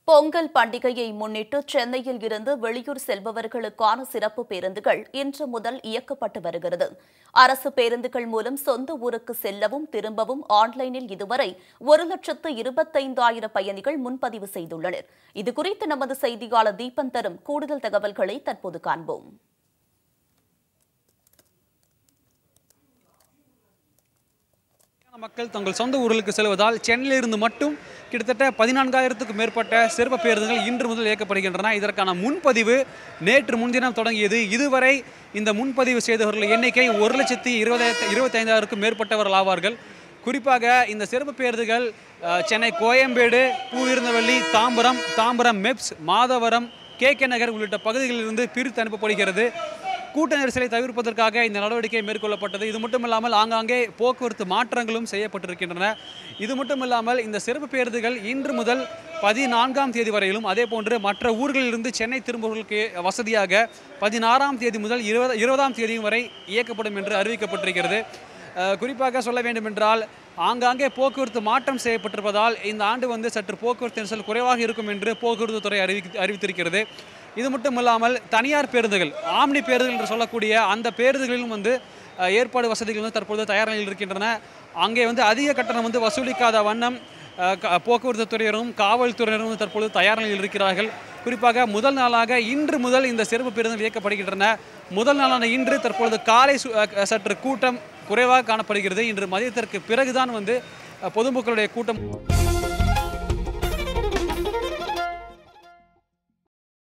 பொங்கல் பண்டிகையை முன்னிட்டு சென்னையில் இருந்து வெளியூர் செல்பவர்களுக்கான சிறப்பு பேருந்துகள் இன்று முதல் இயக்கப்பட்டு வருகிறது அரசு பேருந்துகள் மூலம் சொந்த ஊருக்கு செல்லவும் திரும்பவும் ஆன்லைனில் இதுவரை ஒரு லட்சத்து இருபத்தைந்தாயிரம் பயணிகள் முன்பதிவு செய்துள்ளனர் இதுகுறித்து நமது செய்தியாளர் தீபன் தரும் கூடுதல் தகவல்களை தற்போது காண்போம் மக்கள் தங்கள் சொந்த ஊர்களுக்கு செல்வதால் சென்னையிலிருந்து மட்டும் கிட்டத்தட்ட பதினான்காயிரத்துக்கும் மேற்பட்ட சிறப்பு பேருந்துகள் இன்று முதல் இயக்கப்படுகின்றன இதற்கான முன்பதிவு நேற்று முன்தினம் தொடங்கியது இதுவரை இந்த முன்பதிவு செய்தவர்கள் எண்ணிக்கை ஒரு லட்சத்தி இருபதாயிரத்து இருபத்தைந்தாயிரக்கும் மேற்பட்டவர்கள் ஆவார்கள் குறிப்பாக இந்த சிறப்பு பேருந்துகள் அஹ், Chennai Koyambedu Poovirundhavalli Tambaram Tambaram MEPZ Madhavaram K K Nagar உள்ளிட்ட பகுதிகளிலிருந்து பிரித்து அனுப்பப்படுகிறது கூட்ட நெரிசலை தவிர்ப்பதற்காக இந்த நடவடிக்கை மேற்கொள்ளப்பட்டது இது மட்டுமில்லாமல் ஆங்காங்கே போக்குவரத்து மாற்றங்களும் செய்யப்பட்டிருக்கின்றன இது மட்டுமில்லாமல் இந்த சிறப்பு பேருந்துகள் இன்று முதல் பதினான்காம் தேதி வரையிலும் அதே போன்று மற்ற ஊர்களிலிருந்து சென்னை திரும்புவதற்கு வசதியாக பதினாறாம் தேதி முதல் இருபது இருபதாம் தேதியும் வரை இயக்கப்படும் என்று அறிவிக்கப்பட்டிருக்கிறது அஹ், குறிப்பாக சொல்ல வேண்டுமென்றால் ஆங்காங்கே போக்குவரத்து மாற்றம் செய்யப்பட்டிருப்பதால் இந்த ஆண்டு வந்து சற்று போக்குவரத்து நெரிசல் குறைவாக இருக்கும் என்று போக்குவரத்து துறை அறிவி அறிவித்திருக்கிறது இது மட்டும் இல்லாமல் தனியார் பேருந்துகள் ஆம்னி பேருந்துகள் என்று சொல்லக்கூடிய அந்த பேருந்துகளிலும் வந்து அஹ், ஏற்பாடு வசதிகள் வந்து தற்பொழுது தயார் நிலையில் இருக்கின்றன அங்கே வந்து அதிக கட்டணம் வந்து வசூலிக்காத வண்ணம் அஹ், க- போக்குவரத்து துறையினரும் காவல்துறையினரும் வந்து தற்பொழுது தயார் நிலையில் இருக்கிறார்கள் குறிப்பாக முதல் நாளாக இன்று முதல் இந்த சிறப்பு பேருந்துகள் இயக்கப்படுகின்றன முதல் நாளான இன்று தற்பொழுது காலை சு- அஹ், சற்று கூட்டம் குறைவாக காணப்படுகிறது இன்று மதியத்திற்கு பிறகுதான் வந்து அஹ், பொதுமக்களுடைய கூட்டம்